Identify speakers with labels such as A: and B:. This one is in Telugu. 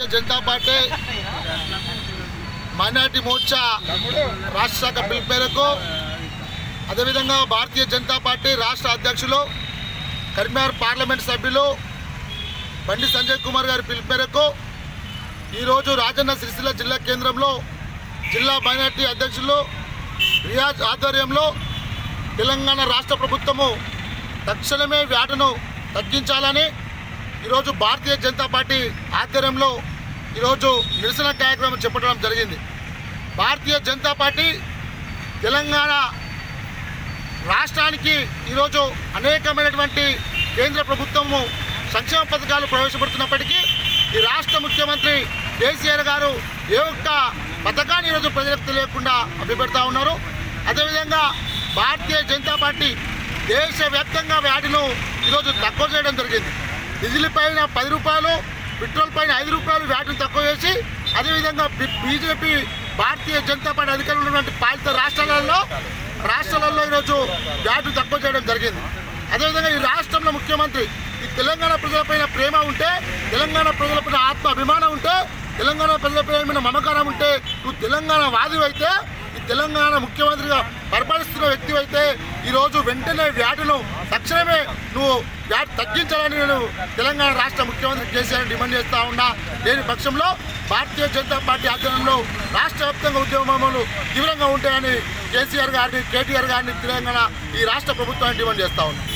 A: జనతా పార్టీ మైనార్టీ మోర్చా రాష్ట్ర శాఖ పిలుపు మేరకు అదేవిధంగా భారతీయ జనతా పార్టీ రాష్ట్ర అధ్యక్షులు కరీంనగర్ పార్లమెంట్ సభ్యులు బండి సంజయ్ కుమార్ గారి పిలుపు మేరకు ఈరోజు రాజన్న సిరిసిల్ల జిల్లా కేంద్రంలో జిల్లా మైనార్టీ అధ్యక్షులు రియాజ్ ఆధ్వర్యంలో తెలంగాణ రాష్ట్ర ప్రభుత్వము తక్షణమే వ్యాటను తగ్గించాలని ఈరోజు భారతీయ జనతా పార్టీ ఆధ్వర్యంలో ఈరోజు నిరసన కార్యక్రమం చేపట్టడం జరిగింది భారతీయ జనతా పార్టీ తెలంగాణ రాష్ట్రానికి ఈరోజు అనేకమైనటువంటి కేంద్ర ప్రభుత్వము సంక్షేమ పథకాలు ప్రవేశపెడుతున్నప్పటికీ ఈ రాష్ట్ర ముఖ్యమంత్రి కేసీఆర్ గారు ఏ ఒక్క పథకాన్ని ఈరోజు ప్రజలకు తెలియకుండా అభిపెడతా ఉన్నారు అదేవిధంగా భారతీయ జనతా పార్టీ దేశవ్యాప్తంగా వ్యాటిను ఈరోజు తక్కువ చేయడం జరిగింది డీజిల్ పైన పది రూపాయలు పెట్రోల్ పైన ఐదు రూపాయలు వ్యాటిని తక్కువ చేసి అదేవిధంగా బి- బీజేపీ భారతీయ జనతా పార్టీ అధికారంలో ఉన్నటువంటి పాలిత రాష్ట్రాలలో రాష్ట్రాలలో ఈరోజు వ్యాటు తక్కువ చేయడం జరిగింది అదేవిధంగా ఈ రాష్ట్రంలో ముఖ్యమంత్రి ఈ తెలంగాణ ప్రజలపైన ప్రేమ ఉంటే తెలంగాణ ప్రజలపైన ఆత్మ అభిమానం ఉంటే తెలంగాణ ప్రజలపైన మమకారం ఉంటే నువ్వు తెలంగాణ వాది అయితే ఈ తెలంగాణ ముఖ్యమంత్రిగా పరిపాలిస్తున్న వ్యక్తి అయితే ఈరోజు వెంటనే వ్యాటును తక్షణమే నువ్వు వ్యాట్ తగ్గించాలని నేను తెలంగాణ రాష్ట్ర ముఖ్యమంత్రి కేసీఆర్ డిమాండ్ చేస్తా ఉన్నా లేని పక్షంలో భారతీయ జనతా పార్టీ ఆధ్వర్యంలో రాష్ట్ర వ్యాప్తంగా ఉద్యమాలు తీవ్రంగా ఉంటాయని కేసీఆర్ గారిని కేటీఆర్ గారిని తెలంగాణ ఈ రాష్ట్ర ప్రభుత్వాన్ని డిమాండ్ చేస్తా ఉన్నా